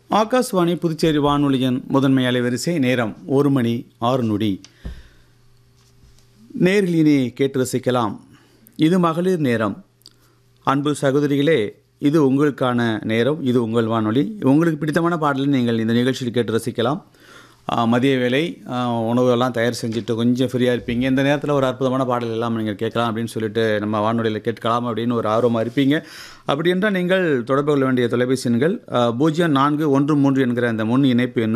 ஆகாஷ்வாணி புதுச்சேரி வானொலியின் முதன்மை அலைவரிசை நேரம் ஒரு மணி ஆறு நொடி நேர்களினே கேட்டு ரசிக்கலாம் இது மகளிர் நேரம் அன்பு சகோதரிகளே இது உங்களுக்கான நேரம் இது உங்கள் வானொலி உங்களுக்கு பிடித்தமான பாடலை நீங்கள் இந்த நிகழ்ச்சியில் கேட்டு ரசிக்கலாம் ஆ, மதிய வேலை ஆ, உணவுகள்லாம் தயார் செஞ்சுட்டு கொஞ்சம் ஃப்ரீயாக இருப்பீங்க இந்த நேரத்தில் ஒரு அற்புதமான பாடல் எல்லாம் நீங்கள் கேட்கலாம் அப்படின்னு சொல்லிட்டு நம்ம வானொலியில் கேட்கலாம் அப்படின்னு ஒரு ஆர்வமாக இருப்பீங்க அப்படி என்றால் நீங்கள் தொடர்பு கொள்ள வேண்டிய தொலைபேசி எண்கள் ஆ, பூஜ்ஜியம் நான்கு ஒன்று மூன்று என்கிற அந்த முன் இணைப்பு எண்